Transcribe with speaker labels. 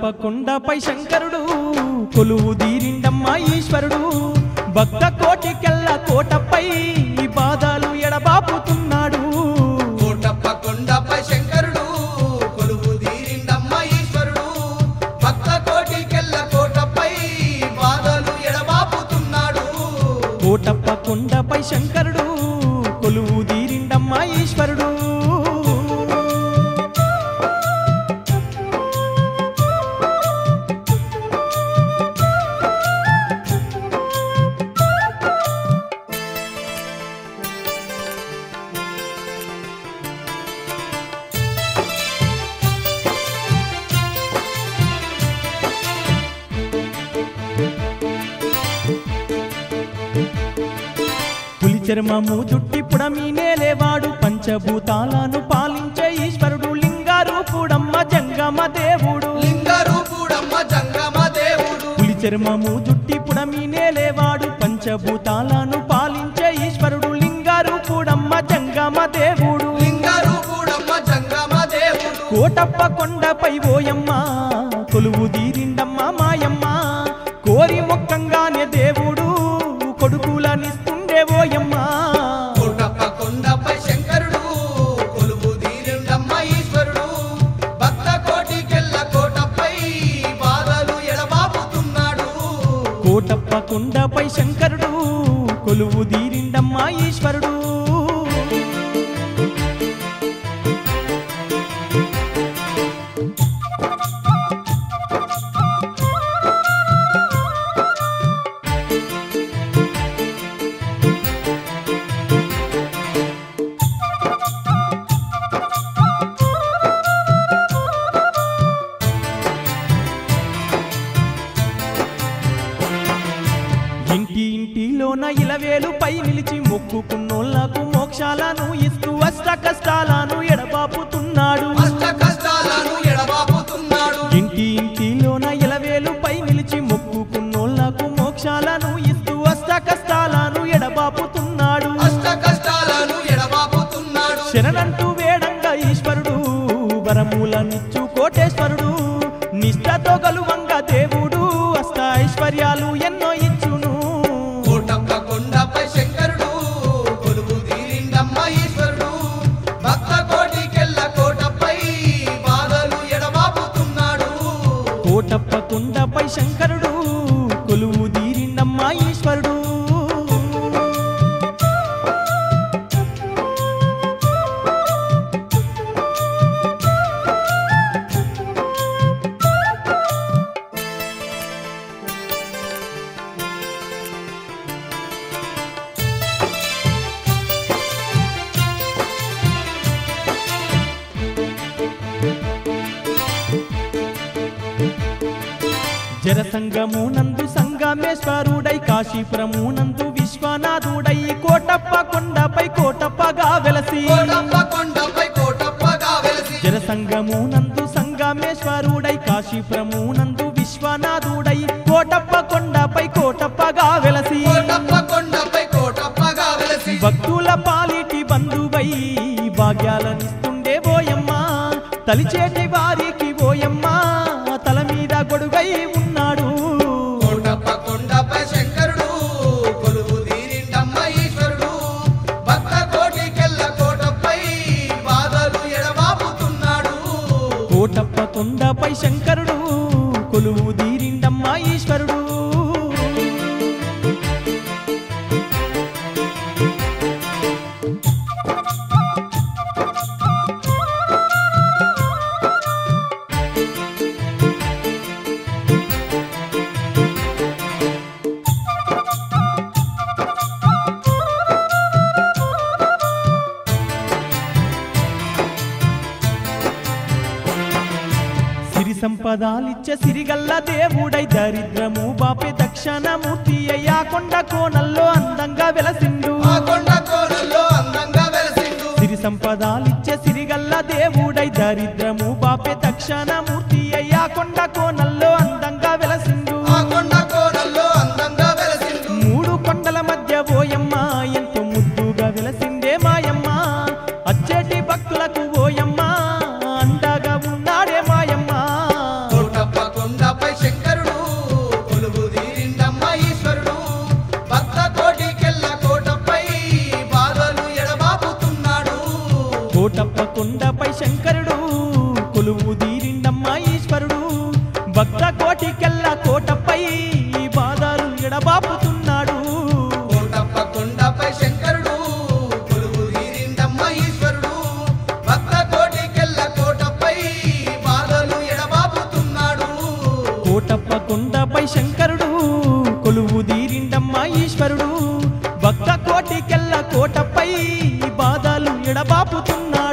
Speaker 1: కొండపై శంకరుడు కొలువు దీరిండమ్మ ఈశ్వరుడు భక్త కోటికెల్ల కోటపై ఈ బాధలు ఎడబాపుతున్నాడు
Speaker 2: కోటప్ప కొండపై శంకరుడు కొలువు తీరిండమ్మ ఈశ్వరుడు భక్త కోటికెళ్ళ కోటపై బాధలు ఎడబాపుతున్నాడు
Speaker 1: కోటప్ప కొండపై శంకరుడు కొలువు దీరిండమ్మ ఈశ్వరుడు పులి చర్మము జుట్టి పుడమీనేలేవాడు పంచభూతాలను పాలించే ఈశ్వరుడు లింగారూపుడమ్మ జంగమ దేవుడు
Speaker 2: లింగరూపుడమ్మ జంగమ దేవుడు
Speaker 1: పులి చర్మము జుట్టి పుడమీనేలేవాడు పంచభూతాలను పాలించే ఈశ్వరుడు లింగారూపుడమ్మ జంగమ దేవుడు
Speaker 2: లింగరూపుడమ్మ జంగమ దేవుడు
Speaker 1: కోటప్ప కొండపై ఓయమ్మ కొలువు దీరిండమ్మ మాయమ్మ కోరి మొక్కంగానే దేవుడు కొడుకులనిస్తుండే ఓయమ్మ
Speaker 2: కోటప్ప కొండపై శంకరుడు కొలువు తీరిండమ్మ ఈశ్వరుడు భక్త కోటికెళ్ళ కోటపై బాధలు ఎడబాపుతున్నాడు
Speaker 1: కోటప్ప కొండపై శంకరుడు కొలువు దీరిండమ్మ ఈశ్వరుడు ఇంటి ఇంటిలోన ఇలవేలు పై నిలిచి మొక్కుకున్నోళ్లకు మోక్షాలను ఇస్తూ అష్ట కష్టాలను ఎడబాపుతున్నాడు
Speaker 2: అష్ట కష్టాలను ఎడబాపుతున్నాడు
Speaker 1: ఇంటి ఇంటిలోన ఇలవేలు పై నిలిచి మొక్కుకున్నోళ్లకు మోక్షాలను ఇస్తూ అష్ట కష్టాలను ఎడబాపుతున్నాడు
Speaker 2: అష్ట కష్టాలను ఎడబాపుతున్నాడు
Speaker 1: శరణంటూ వేడంగా ఈశ్వరుడు వరములనిచ్చు కోటేశ్వరుడు నిష్ఠతో గలువంగా దేవుడు అష్ట ఐశ్వర్యాలు ఎన్నో ఇచ్చును
Speaker 2: కోటప్ప కొండపై శంకరుడు కొలువు తీరిండమ్మ ఈశ్వరుడు భక్త కోటికెళ్ళ కోటపై బాధలు ఎడబాపుతున్నాడు
Speaker 1: కోటప్ప కొండపై శంకరుడు కొలువు దీరిండమ్మ ఈశ్వరుడు జరసంగమునందు సంగమేశ్వరుడై కాశీపురమునందు విశ్వనాథుడై కోటప్ప కొండపై కోటప్పగా వెలసి
Speaker 2: కోటప్ప కొండపై కోటప్పగా వెలసి
Speaker 1: జనసంగమునందు సంగమేశ్వరుడై కాశీపురమునందు విశ్వనాథుడై కోటప్ప కొండపై కోటప్పగా వెలసి
Speaker 2: కోటప్ప కొండపై కోటప్పగా వెలసి
Speaker 1: భక్తుల పాలిటి బంధువై భాగ్యాలనిస్తుండే ఓయమ్మ తలిచేటి వారికి ఓయమ్మ తల మీద గొడుగై ఉన్నాడు
Speaker 2: కోటప్ప కొండపై శంకరుడు కొలువు తీరిండమ్మ ఈశ్వరుడు భక్త కోటికెళ్ళ కోటపై బాధలు ఎడబాపుతున్నాడు
Speaker 1: కోటప్ప కొండపై శంకరుడు కొలువు దీరిండమ్మ ఈశ్వరుడు సిరి సంపదాలిచ్చే సిరిగల్ల దేవుడై దరిద్రము బాపే దక్షిణమూర్తి అయ్యా కొండ కోణల్లో అందంగా వెలసిండు
Speaker 2: ఆ కొండ కోనల్లో అందంగా వెలసిండు
Speaker 1: సిరి సంపదాలిచ్చే సిరిగల్ల దేవుడై దరిద్రము బాపే దక్షిణమూర్తి అయ్యా కొండ కోణల్లో అందంగా వెలసిండు
Speaker 2: ఆ కొండ కోనల్లో అందంగా వెలసిండు
Speaker 1: మూడు కొండల మధ్య ఓయమ్మ ఎంతో ముద్దుగా వెలసిండే మాయమ్మ అచ్చేటి భక్తులకు ఓయమ్మ అండగా ఉన్నాడే మాయమ్మ
Speaker 2: కోటప్ప
Speaker 1: ఎడబాపుతున్నాడు
Speaker 2: కోటప్ప కొండపై శంకరుడు కొలువు తీరిండమ్మ ఈశ్వరుడు భక్త కోటికెళ్ళ కోటపై బాధలు ఎడబాపుతున్నాడు
Speaker 1: కోటప్ప కొండపై శంకరుడు కొలువు దీరిండమ్మ ఈశ్వరుడు భక్త కోటికెల్ల కోటపై బాధలు ఎడబాపుతున్నాడు